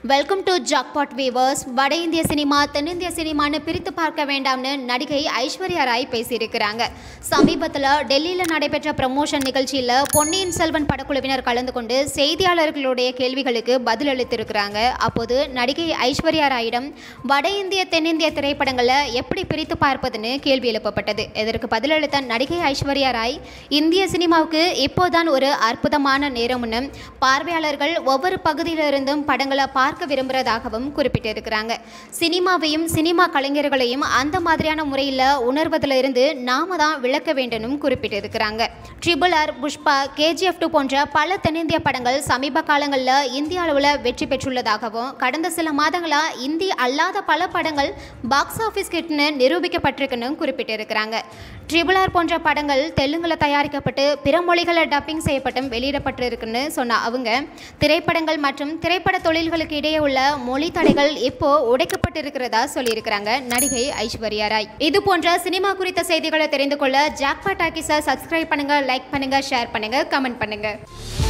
welcome to jackpot viewers வட இந்திய cinema தென்னிந்திய சினிமான்னு பிரித்து பார்க்க வேண்டாம்னு நடிகை ஐஸ்வர்யா ராய் பேசியிருக்கிறாங்க சமீபத்தில் டெல்லியில் நடைபெற்ற ப்ரமோஷன் நிகழ்ச்சியில் பொன்னியின் செல்வன் படக்குழுவினர் கலந்து கொண்டு செய்தியாளர்களுடைய கேள்விகளுக்கு பதிலளித்திருக்கிறாங்க அப்போது நடிகை ஐஸ்வர்யா ராயிடம் வட இந்திய தென்னிந்திய திரைப்படங்களை எப்படி பிரித்து பார்ப்பதுன்னு கேள்வி எழுப்பப்பட்டது இதற்கு பதிலளித்த நடிகை ஐஸ்வர்யா ராய் இந்திய சினிமாவுக்கு இப்போதான் ஒரு அற்புதமான நேரம்னு பார்வையாளர்கள் ஒவ்வொரு பகுதியிலிருந்தும் படங்களை பார்க்க விரும்புகிறதாகவும் குறிப்பிட்டிருக்கிறாங்க சினிமாவையும் சினிமா கலைஞர்களையும் அந்த மாதிரியான முறையில் உணர்வதிலிருந்து நாம தான் விளக்க வேண்டும்னு குறிப்பிட்டிருக்கிறாங்க triple R Pushpa KGF two போன்ற பல தென்னிந்திய படங்கள் சமீப காலங்களில் இந்திய அளவில் வெற்றி பெற்றுள்ளதாகவும் கடந்த சில மாதங்களாக இந்தி அல்லாத பல படங்கள் பாக்ஸ் ஆஃபீஸ் கிட்னு நிரூபிக்கப்பட்டிருக்குன்னு குறிப்பிட்டிருக்கிறாங்க ட்ரிபிள் ஆர் போன்ற படங்கள் தெலுங்கில் தயாரிக்கப்பட்டு பிற மொழிகளில் டப்பிங் செய்யப்பட்டும் வெளியிடப்பட்டிருக்குன்னு சொன்ன அவங்க திரைப்படங்கள் மற்றும் திரைப்பட தொழில்களுக்கு இடையே உள்ள மொழி தடைகள் இப்போ உடைக்கப்பட்டிருக்கிறதா சொல்லியிருக்கிறாங்க நடிகை ஐஸ்வர்யா ராய் இது போன்ற சினிமா குறித்த செய்திகளை தெரிந்து கொள்ள ஜாக்பா டாக்கிஸை சப்ஸ்கிரைப் பண்ணுங்க லைக் பண்ணுங்க ஷேர் பண்ணுங்க கமெண்ட் பண்ணுங்க